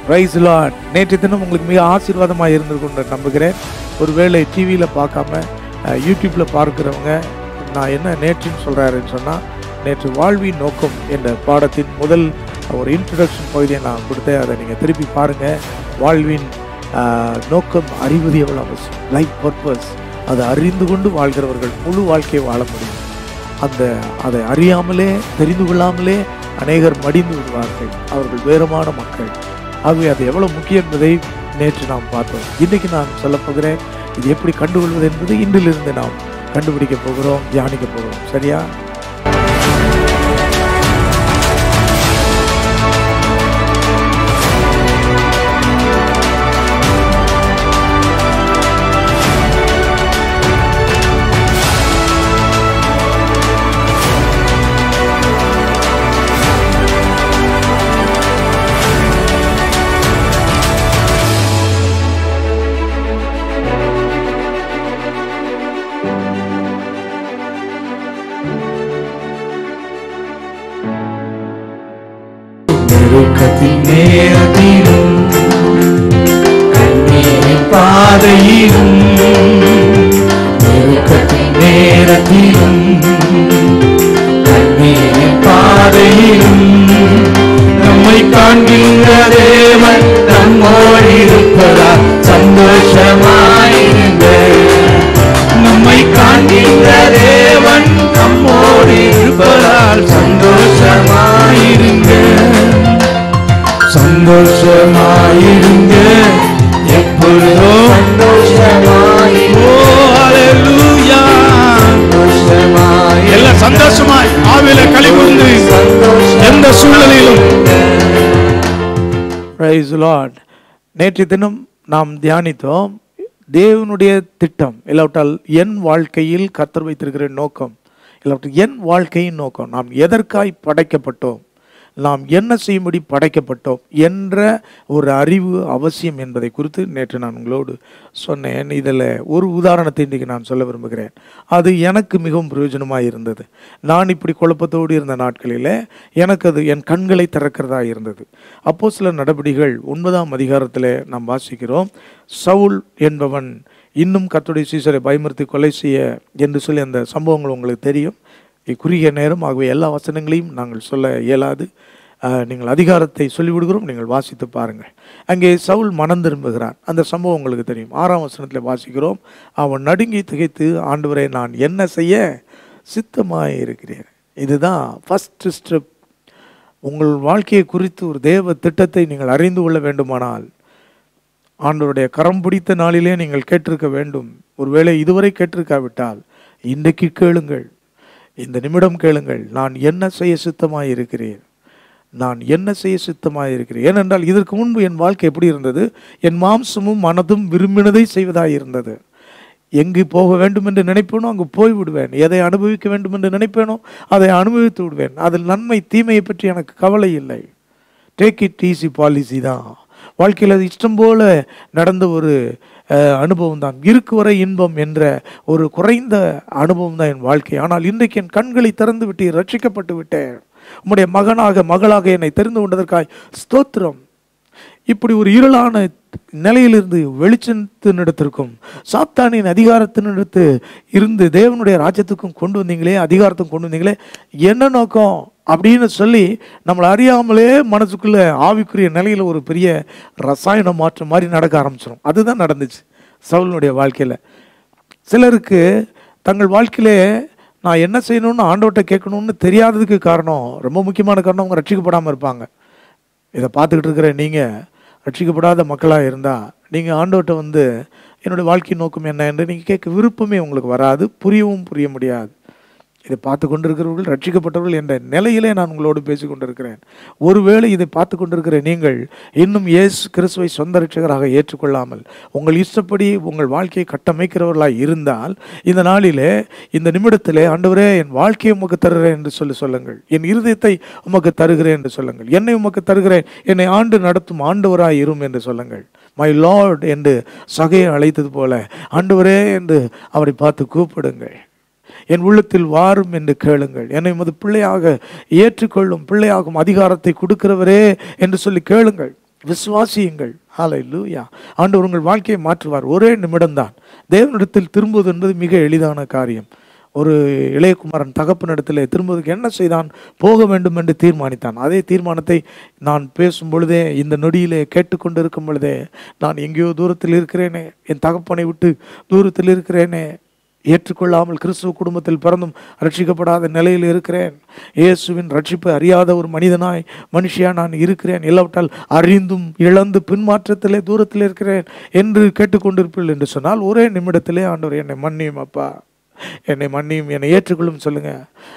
rice Lord நேற்று தினம் உங்களுக்கு மிக ஆசீர்வாதமாக இருந்திருக்கும் நம்புகிறேன் ஒருவேளை டிவியில் பார்க்காம அஹ், யூடியூப்ல பார்க்குறவங்க நான் என்ன நேற்றுன்னு சொல்கிறாருன்னு சொன்னால் நேற்று வாழ்வின் நோக்கம் என்ற பாடத்தின் முதல் ஒரு இன்ட்ரடக்ஷன் பகுதியை நான் கொடுத்தேன் அதை நீங்கள் திருப்பி பாருங்கள் வாழ்வின் அஹ், நோக்கம் அறிவது எவ்வளோ அவசியம் லைஃப் பர்பஸ் அதை அறிந்து கொண்டு வாழ்கிறவர்கள் முழு வாழ்க்கையை வாழ முடியும் அந்த அதை அறியாமலே தெரிந்து கொள்ளாமலே அநேகர் மடிந்து விடுவார்கள் அவர்கள் வேறுமான மக்கள் ஆகவே அது எவ்வளவு முக்கியம் என்பதை நேற்று நாம் பார்த்தோம் இன்றைக்கு நான் சொல்ல போகிறேன் இது எப்படி கண்டுகொள்வது என்பது இன்றிலிருந்து நாம் கண்டுபிடிக்க போகிறோம் தியானிக்க போகிறோம் சரியா நெருக்கத்தின் நேரத்திலும் கண்ணீரின் பாதையிலும் நெருக்கத்தின் நேரத்திலும் கண்ணீரின் பாதையிலும் நம்மை காண்கின்ற தேவன் நம்மோடு இருப்பதா சந்தோஷமாயிருங்க நம்மை காண்கின்ற தேவன் நம்மோடு இருப்பதால் சந்தோஷமாயிருங்க சந்தோஷமாயிருங்க எப்பொழுதும் ஓ ஹalleluya எல்லாம் சந்தோஷமாய் ஆவில கலிகூர்ந்து எந்த சூழ்நிலையிலும் பிரைஸ் லார்ட் நேற்று தினம் நாம் தியானித்தோம் தேவனுடைய திட்டம் இல்லாவிட்டால் என் வாழ்க்கையில் கத்தர் வைத்திருக்கிற நோக்கம் இல்லாவிட்டால் என் வாழ்க்கையின் நோக்கம் நாம் எதற்காய் படைக்கப்பட்டோம் நாம் என்ன செய்யும்படி படைக்கப்பட்டோம் என்ற ஒரு அறிவு அவசியம் என்பதை குறித்து நேற்று நான் உங்களோடு சொன்னேன் இதில் ஒரு உதாரணத்தை இன்றைக்கு நான் சொல்ல விரும்புகிறேன் அது எனக்கு மிகவும் பிரயோஜனமாக இருந்தது நான் இப்படி குழப்பத்தோடு இருந்த நாட்களில் எனக்கு அது என் கண்களை திறக்கிறதா இருந்தது அப்போ சில நடவடிக்கைகள் ஒன்பதாம் அதிகாரத்தில் நாம் வாசிக்கிறோம் சவுல் என்பவன் இன்னும் கர்த்தருடைய சீசரை பயமுறுத்தி கொலை செய்ய என்று சொல்லி அந்த சம்பவங்கள் உங்களுக்கு தெரியும் குறுகிய நேரம் ஆகவே எல்லா வசனங்களையும் நாங்கள் சொல்ல இயலாது அஹ், நீங்கள் அதிகாரத்தை சொல்லிவிடுகிறோம் நீங்கள் வாசித்து பாருங்கள் அங்கே சவுல் மனம் திரும்புகிறான் அந்த சம்பவம் உங்களுக்கு தெரியும் ஆறாம் வசனத்தில் வாசிக்கிறோம் அவன் நடுங்கி திகைத்து ஆண்டவரை நான் என்ன செய்ய சித்தமாய் இருக்கிறேன் இதுதான் ஃபஸ்ட்டு ஸ்டெப் உங்கள் வாழ்க்கையை குறித்து ஒரு தேவ திட்டத்தை நீங்கள் அறிந்து கொள்ள வேண்டுமானால் ஆண்டவருடைய கரம் பிடித்த நாளிலே நீங்கள் கேட்டிருக்க வேண்டும் ஒருவேளை இதுவரை கேட்டிருக்காவிட்டால் இன்றைக்கு கேளுங்கள் இந்த நிமிடம் கேளுங்கள் நான் என்ன செய்ய சித்தமாய் இருக்கிறேன் நான் என்ன செய்ய சித்தமாய் இருக்கிறேன் ஏனென்றால் இதற்கு முன்பு என் வாழ்க்கை எப்படி இருந்தது என் மாம்சமும் மனதும் விரும்பினதை செய்வதாய் இருந்தது எங்கு போக வேண்டும் என்று நினைப்பேனோ அங்கு போய் விடுவேன் எதை அனுபவிக்க வேண்டும் என்று நினைப்பேனோ அதை அனுபவித்து விடுவேன் அதில் நன்மை தீமையை பற்றி எனக்கு கவலை இல்லை டேக் இட் ஈஸி பாலிசி தான் வாழ்க்கையில் அது இஷ்டம் போல நடந்த ஒரு அஹ், அனுபவம் தான் இருக்கு வரை இன்பம் என்ற ஒரு குறைந்த அனுபவம் தான் என் வாழ்க்கை ஆனால் இன்றைக்கு என் கண்களை திறந்து விட்டு ரட்சிக்கப்பட்டு விட்டேன் உம்முடைய மகனாக மகளாக என்னை தெரிந்து கொண்டதற்காய் ஸ்தோத்திரம் இப்படி ஒரு இருளான நிலையிலிருந்து வெளிச்சத்தினிடத்திற்கும் சாத்தானின் அதிகாரத்தினிடத்து இருந்து தேவனுடைய ராஜ்யத்துக்கும் கொண்டு வந்தீங்களே அதிகாரத்துக்கும் கொண்டு வந்தீங்களே என்ன நோக்கம் அப்படின்னு சொல்லி நம்மளை அறியாமலே மனசுக்குள்ள ஆவிக்குரிய நிலையில ஒரு பெரிய ரசாயன மாற்றம் மாதிரி நடக்க ஆரம்பிச்சிடும் அதுதான் நடந்துச்சு சவுலனுடைய வாழ்க்கையில சிலருக்கு தங்கள் வாழ்க்கையிலே நான் என்ன செய்யணும்னு ஆண்டவர்கிட்ட கேட்கணும்னு தெரியாததுக்கு காரணம் ரொம்ப முக்கியமான காரணம் அவங்க ரட்சிக்கப்படாமல் இருப்பாங்க இதை பார்த்துக்கிட்டு இருக்கிற நீங்கள் ரட்சிக்கப்படாத மக்களாக இருந்தால் நீங்கள் ஆண்டவர்கிட்ட வந்து என்னுடைய வாழ்க்கை நோக்கம் என்ன என்று நீங்கள் கேட்க விருப்பமே உங்களுக்கு வராது புரியவும் புரிய முடியாது இதை பார்த்து கொண்டிருக்கிறவர்கள் ரட்சிக்கப்பட்டவர்கள் என்ற நிலையிலே நான் உங்களோடு பேசிக் கொண்டிருக்கிறேன் ஒருவேளை இதை பார்த்து கொண்டிருக்கிற நீங்கள் இன்னும் இயேசு கிறிஸ்துவை சொந்த ரட்சகராக ஏற்றுக்கொள்ளாமல் உங்கள் இஷ்டப்படி உங்கள் வாழ்க்கையை கட்டமைக்கிறவர்களாய் இருந்தால் இந்த நாளிலே இந்த நிமிடத்திலே ஆண்டவரே என் வாழ்க்கையை உமக்கு தருகிறேன் என்று சொல்லி சொல்லுங்கள் என் இருதயத்தை உமக்கு தருகிறேன் என்று சொல்லுங்கள் என்னை உமக்கு தருகிறேன் என்னை ஆண்டு நடத்தும் ஆண்டவராய் இரும் என்று சொல்லுங்கள் மை லார்ட் என்று சகையை அழைத்தது போல ஆண்டவரே என்று அவரை பார்த்து கூப்பிடுங்கள் என் உள்ளத்தில் வாரும் என்று கேளுங்கள் என்னை உமது பிள்ளையாக ஏற்றுக்கொள்ளும் பிள்ளையாகும் அதிகாரத்தை கொடுக்கிறவரே என்று சொல்லி கேளுங்கள் விசுவாசியுங்கள் ஹாலை லூயா ஆண்டவர் உங்கள் வாழ்க்கையை மாற்றுவார் ஒரே நிமிடம்தான் தேவனிடத்தில் திரும்புவது என்பது மிக எளிதான காரியம் ஒரு இளையகுமாரன் தகப்பனிடத்தில் திரும்புவதற்கு என்ன செய்தான் போக வேண்டும் என்று தீர்மானித்தான் அதே தீர்மானத்தை நான் பேசும் பொழுதே இந்த நொடியிலே கேட்டுக்கொண்டு இருக்கும் பொழுதே நான் எங்கேயோ தூரத்தில் இருக்கிறேனே என் தகப்பனை விட்டு தூரத்தில் இருக்கிறேனே ஏற்றுக்கொள்ளாமல் கிறிஸ்துவ குடும்பத்தில் பிறந்தும் ரட்சிக்கப்படாத நிலையில் இருக்கிறேன் இயேசுவின் ரட்சிப்பை அறியாத ஒரு மனிதனாய் மனுஷியா நான் இருக்கிறேன் இல்லாவிட்டால் அறிந்தும் இழந்து பின்மாற்றத்திலே தூரத்தில் இருக்கிறேன் என்று கேட்டுக்கொண்டிருப்பீர்கள் என்று சொன்னால் ஒரே நிமிடத்திலே ஆண்டவர் என்னை மன்னியும் அப்பா என்னை மன்னியும் என்னை ஏற்றுக்கொள்ளும் சொல்லுங்க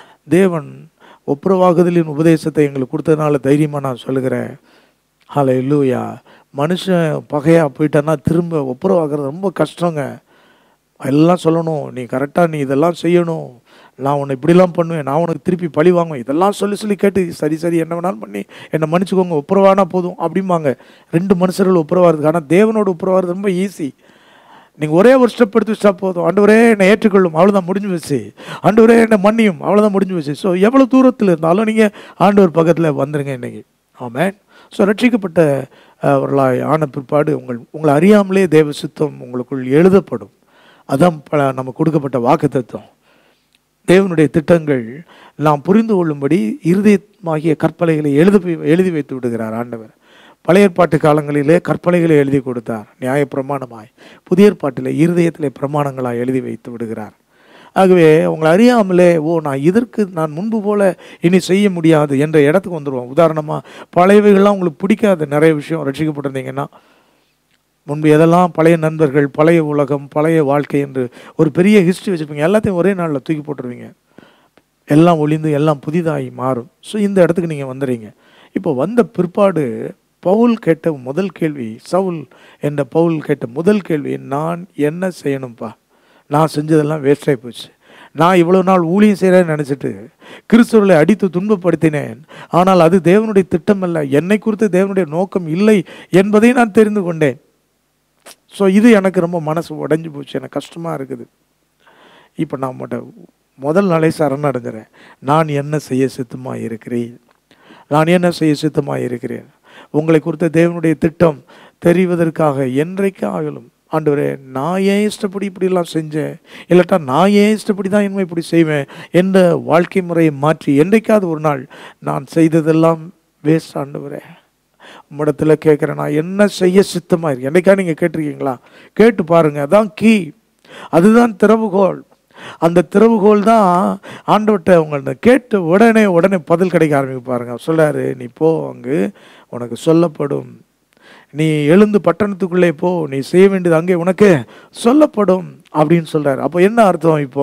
தேவன் ஒப்புரவாகுதலின் உபதேசத்தை எங்களுக்கு கொடுத்ததுனால தைரியமாக நான் சொல்லுகிறேன் ஹலை இல்லூயா மனுஷன் பகையாக போயிட்டான்னா திரும்ப ஒப்புரவாகிறது ரொம்ப கஷ்டங்க எல்லாம் சொல்லணும் நீ கரெக்டாக நீ இதெல்லாம் செய்யணும் நான் உன்னை இப்படிலாம் பண்ணுவேன் நான் உனக்கு திருப்பி பழி வாங்குவேன் இதெல்லாம் சொல்லி சொல்லி கேட்டு சரி சரி என்ன வேணாலும் பண்ணி என்னை மன்னிச்சுக்கோங்க ஒப்புரவானா போதும் அப்படிம்பாங்க ரெண்டு மனுஷர்கள் ஒப்புரவாகிறது ஆனால் தேவனோட ஒப்புரவாகிறது ரொம்ப ஈஸி நீங்கள் ஒரே ஒரு ஸ்டெப் எடுத்து வச்சா போதும் ஆண்டவரே என்னை ஏற்றுக்கொள்ளும் அவ்வளோதான் முடிஞ்சு வச்சு ஆண்டவரே என்னை மன்னியும் அவ்வளோதான் முடிஞ்சு வச்சு ஸோ எவ்வளோ தூரத்தில் இருந்தாலும் நீங்கள் ஆண்டவர் பக்கத்தில் வந்துருங்க இன்னைக்கு ஆமேன் ஸோ ரட்சிக்கப்பட்ட அவர்களாய் ஆன பிற்பாடு உங்கள் உங்களை அறியாமலே தேவ சித்தம் உங்களுக்குள் எழுதப்படும் அதான் பல நமக்கு கொடுக்கப்பட்ட வாக்கு தத்துவம் தேவனுடைய திட்டங்கள் நாம் புரிந்து கொள்ளும்படி இருதயமாகிய கற்பலைகளை எழுதி எழுதி வைத்து விடுகிறார் ஆண்டவர் பழைய ஏற்பாட்டு காலங்களிலே கற்பனைகளை எழுதி கொடுத்தார் நியாய பிரமாணமாய் புதிய ஏற்பாட்டிலே இருதயத்திலே பிரமாணங்களாய் எழுதி வைத்து விடுகிறார் ஆகவே உங்களை அறியாமலே ஓ நான் இதற்கு நான் முன்பு போல இனி செய்ய முடியாது என்ற இடத்துக்கு வந்துடுவோம் உதாரணமாக பழையவைகள்லாம் உங்களுக்கு பிடிக்காத நிறைய விஷயம் ரட்சிக்கப்பட்டிருந்தீங்கன்னா முன்பு எதெல்லாம் பழைய நண்பர்கள் பழைய உலகம் பழைய வாழ்க்கை என்று ஒரு பெரிய ஹிஸ்ட்ரி வச்சுருப்பீங்க எல்லாத்தையும் ஒரே நாளில் தூக்கி போட்டுருவீங்க எல்லாம் ஒளிந்து எல்லாம் புதிதாகி மாறும் ஸோ இந்த இடத்துக்கு நீங்கள் வந்துடுறீங்க இப்போ வந்த பிற்பாடு பவுல் கேட்ட முதல் கேள்வி சவுல் என்ற பவுல் கேட்ட முதல் கேள்வி நான் என்ன செய்யணும்ப்பா நான் செஞ்சதெல்லாம் வேஸ்டாகி போச்சு நான் இவ்வளோ நாள் ஊழியம் செய்கிறேன்னு நினச்சிட்டு கிறிஸ்துவர்களை அடித்து துன்பப்படுத்தினேன் ஆனால் அது தேவனுடைய திட்டம் அல்ல என்னை குறித்து தேவனுடைய நோக்கம் இல்லை என்பதை நான் தெரிந்து கொண்டேன் ஸோ இது எனக்கு ரொம்ப மனசு உடைஞ்சு போச்சு எனக்கு கஷ்டமாக இருக்குது இப்போ நான் மட்டும் முதல் நாளே சரணடைஞ்சிறேன் நான் என்ன செய்ய சித்தமாக இருக்கிறேன் நான் என்ன செய்ய சித்தமாக இருக்கிறேன் உங்களை குறித்த தேவனுடைய திட்டம் தெரிவதற்காக என்றைக்கு ஆகலும் ஆண்டவரே நான் ஏன் இஷ்டப்படி இப்படிலாம் செஞ்சேன் இல்லாட்டா நான் ஏன் இஷ்டப்படி தான் இனிமே இப்படி செய்வேன் என்ற வாழ்க்கை முறையை மாற்றி என்றைக்காவது ஒரு நாள் நான் செய்ததெல்லாம் வேஸ்ட் ஆண்டவரே உம்மிடத்தில் கேட்குறேன் நான் என்ன செய்ய சித்தமாக இருக்கு என்னைக்கா நீங்கள் கேட்டிருக்கீங்களா கேட்டு பாருங்கள் அதான் கீ அதுதான் திறவுகோல் அந்த திறவுகோல் தான் ஆண்டவர்கிட்ட உங்கள்ட்ட கேட்டு உடனே உடனே பதில் கிடைக்க ஆரம்பிக்க பாருங்க சொல்றாரு நீ போ அங்கு உனக்கு சொல்லப்படும் நீ எழுந்து பட்டணத்துக்குள்ளே போ நீ செய்ய வேண்டியது அங்கே உனக்கு சொல்லப்படும் அப்படின்னு சொல்றாரு அப்போ என்ன அர்த்தம் இப்போ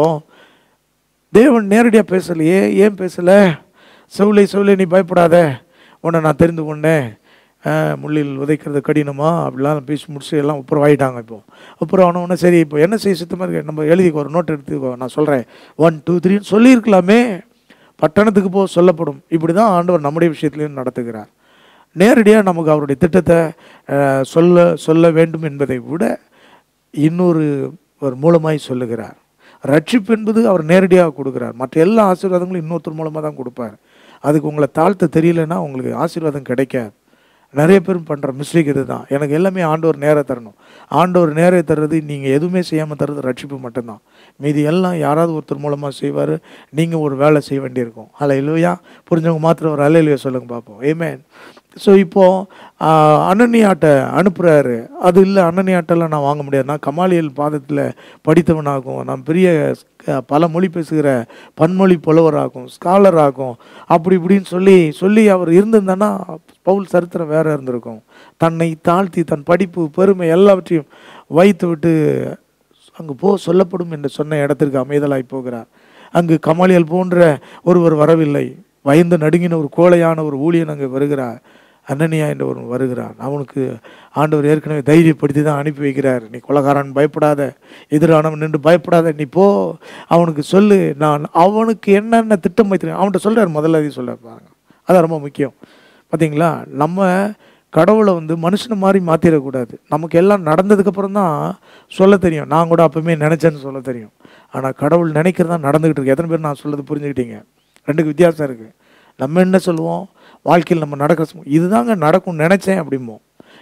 தேவன் நேரடியாக பேசலையே ஏன் பேசலை செவிலை செவிலை நீ பயப்படாத உன்னை நான் தெரிந்து கொண்டேன் முள்ளில் உதைக்கிறது கடினமா அப்படிலாம் பேசி முடிச்சு எல்லாம் அப்புறம் ஆகிட்டாங்க இப்போ அப்புறம் ஆனவொன்னே சரி இப்போ என்ன செய்ய சுத்தமாக இருக்கு நம்ம எழுதிக்கோ ஒரு நோட் எடுத்துக்கோ நான் சொல்கிறேன் ஒன் டூ த்ரீன்னு சொல்லியிருக்கலாமே பட்டணத்துக்கு போ சொல்லப்படும் இப்படி தான் ஆண்டவர் நம்முடைய விஷயத்துலையும் நடத்துகிறார் நேரடியாக நமக்கு அவருடைய திட்டத்தை சொல்ல சொல்ல வேண்டும் என்பதை விட இன்னொரு ஒரு மூலமாய் சொல்லுகிறார் ரட்சிப்பு என்பது அவர் நேரடியாக கொடுக்குறார் மற்ற எல்லா ஆசீர்வாதங்களும் இன்னொருத்தர் மூலமாக தான் கொடுப்பார் அதுக்கு உங்களை தாழ்த்த தெரியலன்னா உங்களுக்கு ஆசீர்வாதம் கிடைக்காது நிறைய பேரும் பண்ணுற மிஸ்டேக் இது தான் எனக்கு எல்லாமே ஆண்டவர் நேரம் தரணும் ஆண்டவர் நேரம் தர்றது நீங்கள் எதுவுமே செய்யாமல் தர்றது ரட்சிப்பு மட்டும்தான் மீதி எல்லாம் யாராவது ஒருத்தர் மூலமாக செய்வார் நீங்கள் ஒரு வேலை செய்ய வேண்டியிருக்கும் அல்ல இல்லையா புரிஞ்சவங்க மாத்திரம் ஒரு அலையிலையோ சொல்லுங்க பார்ப்போம் ஏமேன் ஸோ இப்போது அனன்யாட்டை அனுப்புகிறாரு அது இல்லை அனன்யாட்டெல்லாம் நான் வாங்க முடியாது நான் கமாலியல் பாதத்தில் படித்தவனாகும் நான் பெரிய பல மொழி பேசுகிற பன்மொழி புலவராகும் ஸ்காலராகும் அப்படி இப்படின்னு சொல்லி சொல்லி அவர் இருந்திருந்தானா பவுல் சரித்திரம் வேற இருந்திருக்கும் தன்னை தாழ்த்தி தன் படிப்பு பெருமை எல்லாவற்றையும் வைத்து விட்டு அங்கு போ சொல்லப்படும் என்று சொன்ன இடத்திற்கு அமைதலாய் போகிறார் அங்கு கமாலியல் போன்ற ஒருவர் வரவில்லை பயந்து நடுங்கின ஒரு கோழையான ஒரு ஊழியன் அங்கே வருகிறார் அன்னனியா என்று ஒரு வருகிறான் அவனுக்கு ஆண்டவர் ஏற்கனவே தைரியப்படுத்தி தான் அனுப்பி வைக்கிறார் நீ கொலகாரன் பயப்படாத எதிரானவன் நின்று பயப்படாத நீ போ அவனுக்கு சொல்லு நான் அவனுக்கு என்னென்ன திட்டம் வைத்திருக்கேன் அவன்கிட்ட சொல்கிறார் முதல்ல அதையும் சொல்ல பாருங்க அதான் ரொம்ப முக்கியம் பார்த்தீங்களா நம்ம கடவுளை வந்து மனுஷனை மாதிரி மாற்றிடக்கூடாது நமக்கு எல்லாம் நடந்ததுக்கப்புறம் தான் சொல்ல தெரியும் நான் கூட அப்பவுமே நினச்சேன்னு சொல்ல தெரியும் ஆனால் கடவுள் நினைக்கிறதா நடந்துக்கிட்டு இருக்கு எத்தனை பேர் நான் சொல்லது புரிஞ்சுக்கிட்டீங்க ரெண்டுக்கு வித்தியாசம் இருக்குது நம்ம என்ன சொல்லுவோம் வாழ்க்கையில் நம்ம நடக்கிற இதுதாங்க நடக்கும் நினச்சேன் அப்படிம்போம்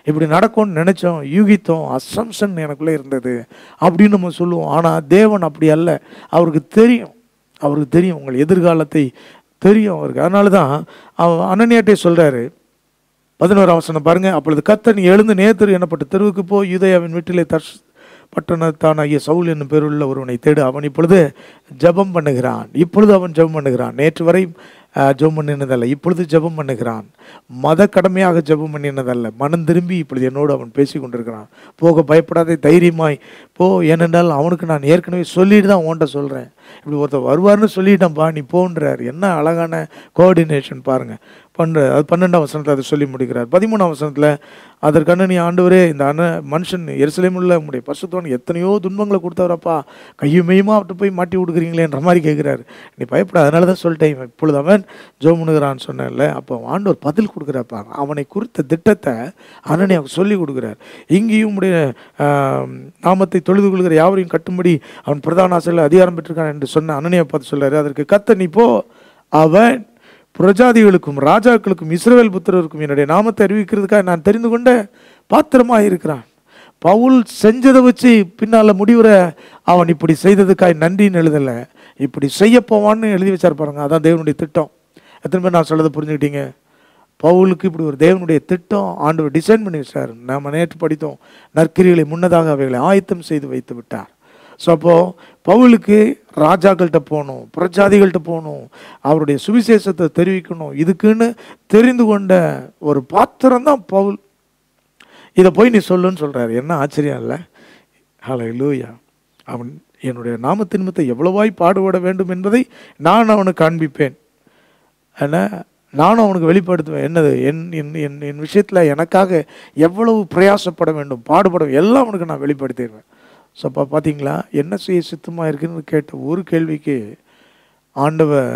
இப்படி நடக்கும்னு நினைச்சோம் யூகித்தோம் அசம்ஷன் எனக்குள்ளே இருந்தது அப்படின்னு நம்ம சொல்லுவோம் ஆனால் தேவன் அப்படி அல்ல அவருக்கு தெரியும் அவருக்கு தெரியும் உங்கள் எதிர்காலத்தை தெரியும் அவருக்கு அதனால தான் அவ அனனியாட்டே சொல்றாரு பதினோராம் வசனம் பாருங்க அப்பொழுது கத்தன் எழுந்து நேத்திரு எனப்பட்ட தெருவுக்கு போ யூதயாவின் வீட்டிலே தர்ஷ் பட்டணத்தான் ஐய சவுல் என்னும் பேருள்ள ஒருவனை தேடு அவன் இப்பொழுது ஜெபம் பண்ணுகிறான் இப்பொழுது அவன் ஜெபம் பண்ணுகிறான் நேற்று வரை அஹ், ஜெபம் பண்ணினதல்ல இப்பொழுது ஜெபம் பண்ணுகிறான் மத கடமையாக ஜெபம் பண்ணினதல்ல மனம் திரும்பி இப்பொழுது என்னோடு அவன் பேசி கொண்டிருக்கிறான் போக பயப்படாதே தைரியமாய் போ ஏனென்றால் அவனுக்கு நான் ஏற்கனவே சொல்லிட்டு தான் உன்கிட்ட சொல்கிறேன் இப்படி ஒருத்தர் வருவார்னு சொல்லிட்டேன்ப்பா நீ போன்றார் என்ன அழகான கோஆர்டினேஷன் பாருங்க பண்ற அது பன்னெண்டாம் வசனத்தில் அதை சொல்லி முடிக்கிறார் பதிமூணாம் வசனத்தில் அதற்கான நீ ஆண்டவரே இந்த அண்ண மனுஷன் எருசலேமில் உள்ள உங்களுடைய பசுத்தோன் எத்தனையோ துன்பங்களை கொடுத்தவரப்பா கையும் மெய்யுமா அவர்கிட்ட போய் மாட்டி விடுக்கிறீங்களேன்ற மாதிரி கேட்குறாரு நீ பயப்பட அதனால தான் சொல்லிட்டேன் இவன் இப்பொழுது அவன் ஜோமுனுகிறான்னு சொன்னேன்ல அப்போ ஆண்டவர் பதில் கொடுக்குறாப்பா அவனை குறித்த திட்டத்தை அண்ணனை அவர் சொல்லி கொடுக்குறார் இங்கேயும் உடைய ஆம், நாமத்தை தொழுது கொள்கிற யாவரையும் கட்டும்படி அவன் பிரதான ஆசிரியர் அதிகாரம் பெற்றிருக்கான் என்று சொன்ன அண்ணனையை பார்த்து சொல்றாரு அதற்கு கத்த நீ போ அவன் பிரஜாதிகளுக்கும் ராஜாக்களுக்கும் இஸ்ரவேல் புத்திரருக்கும் என்னுடைய நாமத்தை அறிவிக்கிறதுக்காக நான் தெரிந்து கொண்ட பாத்திரமாக இருக்கிறான் பவுல் செஞ்சதை வச்சு பின்னால முடிவுற அவன் இப்படி செய்ததுக்காய் நன்றின்னு எழுதல இப்படி செய்ய போவான்னு எழுதி வச்சார் பாருங்க அதான் தேவனுடைய திட்டம் எத்தனை பேர் நான் சொல்லதை புரிஞ்சுக்கிட்டீங்க பவுலுக்கு இப்படி ஒரு தேவனுடைய திட்டம் ஆண்டவர் டிசைன் பண்ணி வச்சார் நாம நேற்று படித்தோம் நற்கிரிகளை முன்னதாக அவைகளை ஆயத்தம் செய்து வைத்து விட்டார் ஸோ அப்போ பவுலுக்கு ராஜாக்கள்கிட்ட போகணும் பிரஜாதிகள்கிட்ட போகணும் அவருடைய சுவிசேஷத்தை தெரிவிக்கணும் இதுக்குன்னு தெரிந்து கொண்ட ஒரு பாத்திரம் தான் பவுல் இதை போய் நீ சொல்லுன்னு சொல்றாரு என்ன ஆச்சரியம் இல்லை ஹலோ லூயா அவன் என்னுடைய நாமத்தின் நிமித்தம் எவ்வளவாய் பாடுபட வேண்டும் என்பதை நான் அவனுக்கு காண்பிப்பேன் ஆனால் நானும் அவனுக்கு வெளிப்படுத்துவேன் என்னது என் என் என் என் விஷயத்தில் எனக்காக எவ்வளவு பிரயாசப்பட வேண்டும் பாடுபட வேண்டும், எல்லாம் அவனுக்கு நான் வெளிப்படுத்திடுவேன் ஸோ அப்போ பார்த்தீங்களா என்ன செய்ய சித்தமாக இருக்குன்னு கேட்ட ஒரு கேள்விக்கு ஆண்டவர்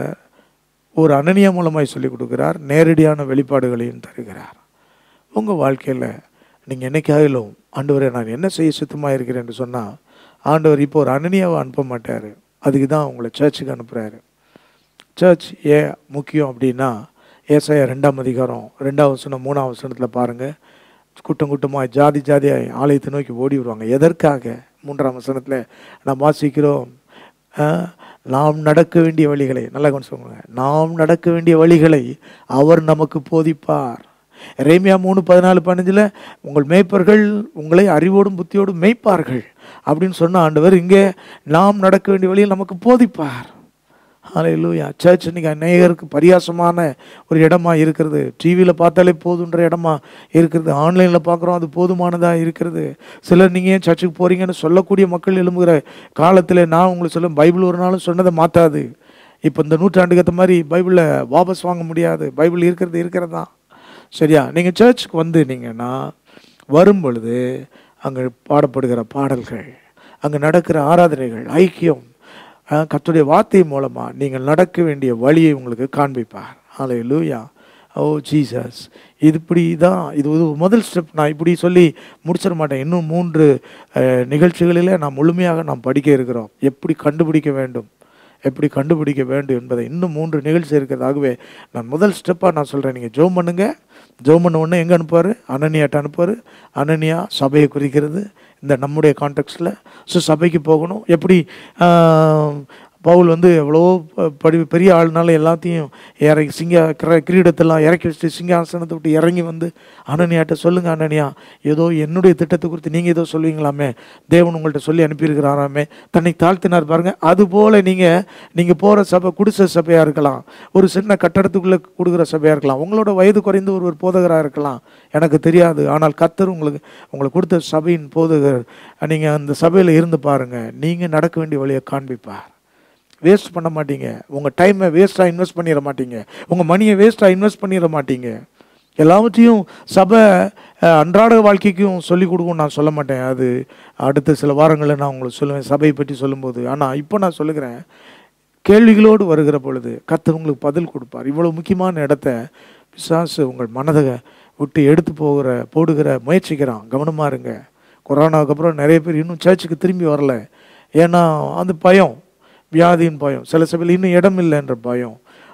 ஒரு அனனியா மூலமாய் சொல்லிக் கொடுக்கிறார் நேரடியான வெளிப்பாடுகளையும் தருகிறார் உங்கள் வாழ்க்கையில் நீங்கள் என்னைக்காயிலும் ஆண்டவரை நான் என்ன செய்ய சித்தமாக இருக்கிறேன் என்று சொன்னால் ஆண்டவர் இப்போ ஒரு அனனியாவை அனுப்ப மாட்டார் அதுக்கு தான் உங்களை சர்ச்சுக்கு அனுப்புகிறாரு சர்ச் ஏன் முக்கியம் அப்படின்னா ஏசாயா ரெண்டாம் அதிகாரம் ரெண்டாம் வசனம் மூணாம் வசனத்தில் பாருங்கள் கூட்டம் கூட்டமாக ஜாதி ஜாதியாய் ஆலயத்தை நோக்கி ஓடி வருவாங்க எதற்காக மூன்றாம் வசனத்தில் நாம் வாசிக்கிறோம் ஆஹ், நாம் நடக்க வேண்டிய வழிகளை நல்லா கொஞ்சம் சொல்லுங்க நாம் நடக்க வேண்டிய வழிகளை அவர் நமக்கு போதிப்பார் ரேமியா மூணு பதினாலு பதினஞ்சில் உங்கள் மேய்ப்பர்கள் உங்களை அறிவோடும் புத்தியோடும் மேய்ப்பார்கள் அப்படின்னு சொன்ன ஆண்டவர் இங்கே நாம் நடக்க வேண்டிய வழியில் நமக்கு போதிப்பார் ஹalleluya சர்ச் இன்னைக்கு அநேகருக்கு பரியாசமான ஒரு இடமா இருக்கிறது டிவியில் பார்த்தாலே போதுன்ற இடமா இருக்கிறது ஆன்லைனில் பார்க்குறோம் அது போதுமானதாக இருக்கிறது சிலர் நீங்கள் ஏன் சர்ச்சுக்கு போகிறீங்கன்னு சொல்லக்கூடிய மக்கள் எழும்புகிற காலத்தில் நான் உங்களுக்கு சொல்ல பைபிள் ஒரு நாளும் சொன்னதை மாற்றாது இப்போ இந்த நூற்றாண்டுக்கு ஏற்ற மாதிரி பைபிளை வாபஸ் வாங்க முடியாது பைபிள் இருக்கிறது இருக்கிறது தான் சரியா நீங்கள் சர்ச்சுக்கு வந்து நீங்கன்னா வரும் பொழுது அங்கே பாடப்படுகிற பாடல்கள் அங்கே நடக்கிற ஆராதனைகள் ஐக்கியம் அஹ், கர்த்தருடைய வார்த்தை மூலமாக நீங்கள் நடக்க வேண்டிய வழியை உங்களுக்கு காண்பிப்பார் ஹalleluya லூயா ஓ ஜீசஸ் இது இப்படி தான் இது ஒரு முதல் ஸ்டெப் நான் இப்படி சொல்லி முடிச்சிட மாட்டேன் இன்னும் மூன்று அஹ், நிகழ்ச்சிகளிலே நாம் முழுமையாக நாம் படிக்க இருக்கிறோம் எப்படி கண்டுபிடிக்க வேண்டும் எப்படி கண்டுபிடிக்க வேண்டும் என்பதை இன்னும் மூன்று நிகழ்ச்சி இருக்கிறதாகவே நான் முதல் ஸ்டெப்பாக நான் சொல்கிறேன் நீங்கள் ஜோம் பண்ணுங்க ஜோம் பண்ண உடனே எங்கே அனுப்புவார் அனனியாட்ட அனுப்புவார் அனனியா சபையை குறிக்கிறது இந்த நம்முடைய கான்டெக்ட்ஸில் ஸோ சபைக்கு போகணும் எப்படி ஆஹ், பவுல் வந்து எவ்வளவோ ப- படி பெரிய ஆளுனால எல்லாத்தையும் இறங்கி சிங்க கிர- கிரீடத்தெல்லாம் இறக்கி வச்சுட்டு சிங்காசனத்தை விட்டு இறங்கி வந்து அனனியாட்ட சொல்லுங்க அனனியா ஏதோ என்னுடைய திட்டத்தை குறித்து நீங்கள் ஏதோ சொல்லுவீங்களாமே தேவன் உங்கள்கிட்ட சொல்லி அனுப்பியிருக்கிறாராமே தன்னை தாழ்த்தினார் பாருங்க அதுபோல் நீங்கள் நீங்கள் போகிற சபை குடிசை சபையாக இருக்கலாம் ஒரு சின்ன கட்டடத்துக்குள்ளே கொடுக்குற சபையாக இருக்கலாம் உங்களோட வயது குறைந்து ஒரு ஒரு போதகராக இருக்கலாம் எனக்கு தெரியாது ஆனால் கத்தர் உங்களுக்கு உங்களுக்கு கொடுத்த சபையின் போதகர் நீங்கள் அந்த சபையில் இருந்து பாருங்கள் நீங்கள் நடக்க வேண்டிய வழியை காண்பிப்பார் வேஸ்ட் பண்ண மாட்டீங்க உங்கள் டைமை வேஸ்ட்டாக இன்வெஸ்ட் பண்ணிட மாட்டீங்க உங்கள் மணியை வேஸ்ட்டாக இன்வெஸ்ட் பண்ணிட மாட்டீங்க எல்லாவற்றையும் சபை அஹ், அன்றாட வாழ்க்கைக்கும் சொல்லிக் கொடுக்கும் நான் சொல்ல மாட்டேன் அது அடுத்த சில வாரங்களில் நான் உங்களுக்கு சொல்லுவேன் சபையை பற்றி சொல்லும்போது ஆனால் இப்போ நான் சொல்லுகிறேன் கேள்விகளோடு வருகிற பொழுது கர்த்தர் உங்களுக்கு பதில் கொடுப்பார் இவ்வளோ முக்கியமான இடத்த பிசாசு உங்கள் மனதை விட்டு எடுத்து போகிற போடுகிற முயற்சிக்கிறான் கவனமாக இருங்க கொரோனாவுக்கு அப்புறம் நிறைய பேர் இன்னும் சர்ச்சுக்கு திரும்பி வரல ஏன்னா அந்த பயம் வியாதியின் பயம் சில சபையில் இன்னும் இடம் இல்லைன்ற பயம்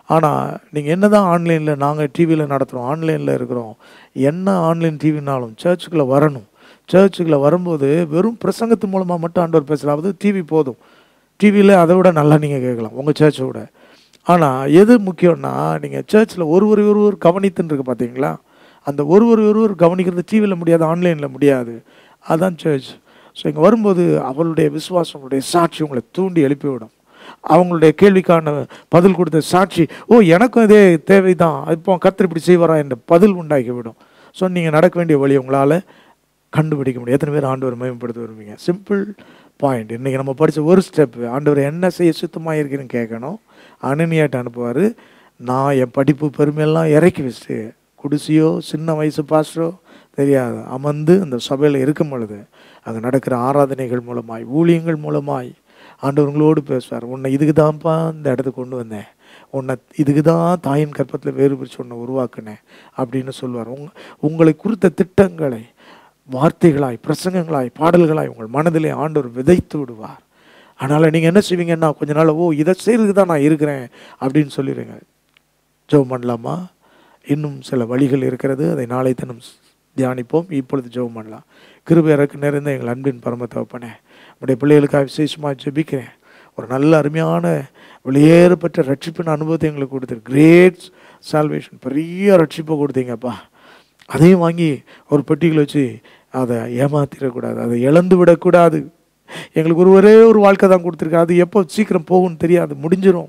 ஆனால் நீங்கள் என்ன தான் ஆன்லைனில் நாங்கள் டிவியில் நடத்துகிறோம் ஆன்லைனில் இருக்கிறோம் என்ன ஆன்லைன் டிவினாலும் சர்ச்சுக்குள்ளே வரணும் சர்ச்சுக்குள்ளே வரும்போது வெறும் பிரசங்கத்து மூலமாக மட்டும் ஆண்டவர் பேசலாம் அது டிவி போதும் டிவியில் அதை விட நல்லா நீங்கள் கேட்கலாம் உங்கள் சர்ச்சை விட ஆனால் எது முக்கியம்னா நீங்கள் சர்ச்சில் ஒருவர் ஒருவர் கவனித்துன்னு இருக்கு பார்த்தீங்களா அந்த ஒருவர் ஒருவர் கவனிக்கிறது டிவியில் முடியாது ஆன்லைனில் முடியாது அதான் சர்ச் ஸோ இங்கே வரும்போது அவளுடைய விசுவாசம் உங்களுடைய சாட்சி உங்களை தூண்டி எழுப்பிவிடும் அவங்களுடைய கேள்விக்கான பதில் கொடுத்த சாட்சி ஓ எனக்கும் இதே தேவைதான் இப்போ கர்த்தர் இப்படி செய்வாரா என்ற பதில் உண்டாக்கி விடும் ஸோ நீங்கள் நடக்க வேண்டிய வழி உங்களால் கண்டுபிடிக்க முடியும் எத்தனை பேர் ஆண்டவர் மேம்படுத்த விரும்புவீங்க சிம்பிள் பாயிண்ட் இன்றைக்கி நம்ம படித்த ஒரு ஸ்டெப் ஆண்டவர் என்ன செய்ய சுத்தமாக இருக்குன்னு கேட்கணும் அனனியாட்ட அனுப்புவார் நான் என் படிப்பு பெருமையெல்லாம் இறக்கி வச்சுட்டு குடிசையோ சின்ன வயசு பாஸ்டரோ தெரியாது அமர்ந்து அந்த சபையில் இருக்கும் பொழுது அங்கே நடக்கிற ஆராதனைகள் மூலமாய் ஊழியங்கள் மூலமாய் ஆண்டவங்களோடு பேசுவார் உன்னை இதுக்கு தான்ப்பா இந்த இடத்துக்கு கொண்டு வந்தேன் உன்னை இதுக்கு தான் தாயின் கற்பத்தில் வேறு பிரித்து உன்னை உருவாக்குனேன் அப்படின்னு சொல்லுவார் உங் உங்களை குறித்த திட்டங்களை வார்த்தைகளாய் பிரசங்கங்களாய் பாடல்களாய் உங்கள் மனதிலே ஆண்டவர் விதைத்து விடுவார் அதனால் நீங்கள் என்ன செய்வீங்கன்னா கொஞ்ச நாள் ஓ இதை செய்கிறதுக்கு தான் நான் இருக்கிறேன் அப்படின்னு சொல்லிடுங்க ஜெபம் பண்ணலாமா இன்னும் சில வழிகள் இருக்கிறது அதை நாளை தினம் தியானிப்போம் இப்பொழுது ஜெபம் பண்ணலாம் கிருபை இறக்கு நிறைந்த எங்கள் அன்பின் பரம தகப்பனே உடைய பிள்ளைகளுக்காக விசேஷமாக ஜெபிக்கிறேன் ஒரு நல்ல அருமையான வெளியேறப்பட்ட ரட்சிப்பின் அனுபவத்தை எங்களுக்கு கொடுத்துரு கிரேட் சால்வேஷன் பெரிய ரட்சிப்பை கொடுத்தீங்கப்பா அதையும் வாங்கி ஒரு பெட்டிகளை வச்சு அதை ஏமாத்திடக்கூடாது அதை இழந்து விடக்கூடாது எங்களுக்கு ஒரு ஒரே ஒரு வாழ்க்கை தான் கொடுத்துருக்கு அது எப்போ சீக்கிரம் போகும்னு தெரியாது முடிஞ்சிடும்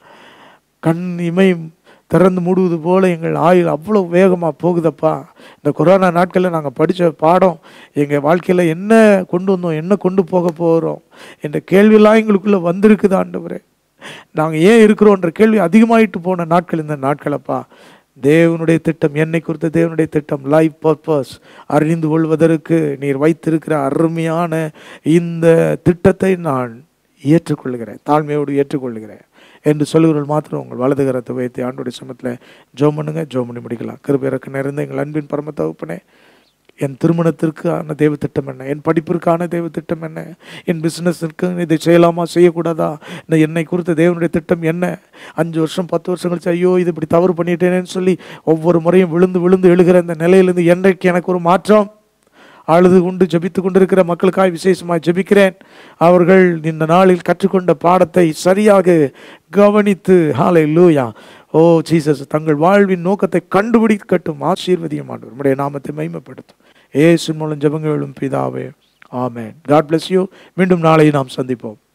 கண் இமை திறந்து மூடுவது போல எங்கள் ஆயுள் அவ்வளோ வேகமாக போகுதப்பா இந்த கொரோனா நாட்களில் நாங்கள் படித்த பாடம் எங்கள் வாழ்க்கையில் என்ன கொண்டு வந்தோம் என்ன கொண்டு போக போகிறோம் என்ற கேள்வியெல்லாம் எங்களுக்குள்ளே வந்திருக்குது ஆண்டவரே நாங்கள் ஏன் இருக்கிறோன்ற கேள்வி அதிகமாயிட்டு போன நாட்கள் இந்த நாட்களப்பா தேவனுடைய திட்டம் என்னை குறித்த தேவனுடைய திட்டம் லைஃப் பர்பஸ் அறிந்து கொள்வதற்கு நீர் வைத்திருக்கிற அருமையான இந்த திட்டத்தை நான் ஏற்றுக்கொள்கிறேன் தாழ்மையோடு ஏற்றுக்கொள்கிறேன் என்று சொல்லுகிறவர்கள் மாத்திரம் உங்கள் வலது கரத்தை வைத்து ஆண்டோடைய சமத்தில் ஜோம் பண்ணுங்க ஜோம் பண்ணி முடிக்கலாம் கிருபிறக்கு நிறைந்த எங்கள் அன்பின் பரம தகுப்பனே என் திருமணத்திற்கான தெய்வ திட்டம் என்ன என் படிப்பிற்கான தெய்வ திட்டம் என்ன என் பிஸ்னஸிற்கு இதை செய்யலாமா செய்யக்கூடாதா இந்த என்னை குறித்த தேவனுடைய திட்டம் என்ன அஞ்சு வருஷம் பத்து வருஷம் கழிச்சு ஐயோ இது இப்படி தவறு பண்ணிட்டேனேன்னு சொல்லி ஒவ்வொரு முறையும் விழுந்து விழுந்து எழுகிற இந்த நிலையிலிருந்து என்றைக்கு எனக்கு ஒரு மாற்றம் அழுது கொண்டு ஜபித்து கொண்டிருக்கிற மக்களுக்காய் விசேஷமாய் ஜெபிக்கிறேன் அவர்கள் இந்த நாளில் கற்றுக்கொண்ட பாடத்தை சரியாக கவனித்து ஹாலை லூயா ஓ ஜீசஸ் தங்கள் வாழ்வின் நோக்கத்தை கண்டுபிடிக்கட்டும் ஆசீர்வதியும் ஆண்டவர் உம்முடைய நாமத்தை மைமைப்படுத்தும் ஏசு மூலம் ஜெபங்களும் பிதாவே ஆமென் காட் bless யூ மீண்டும் நாளை நாம் சந்திப்போம்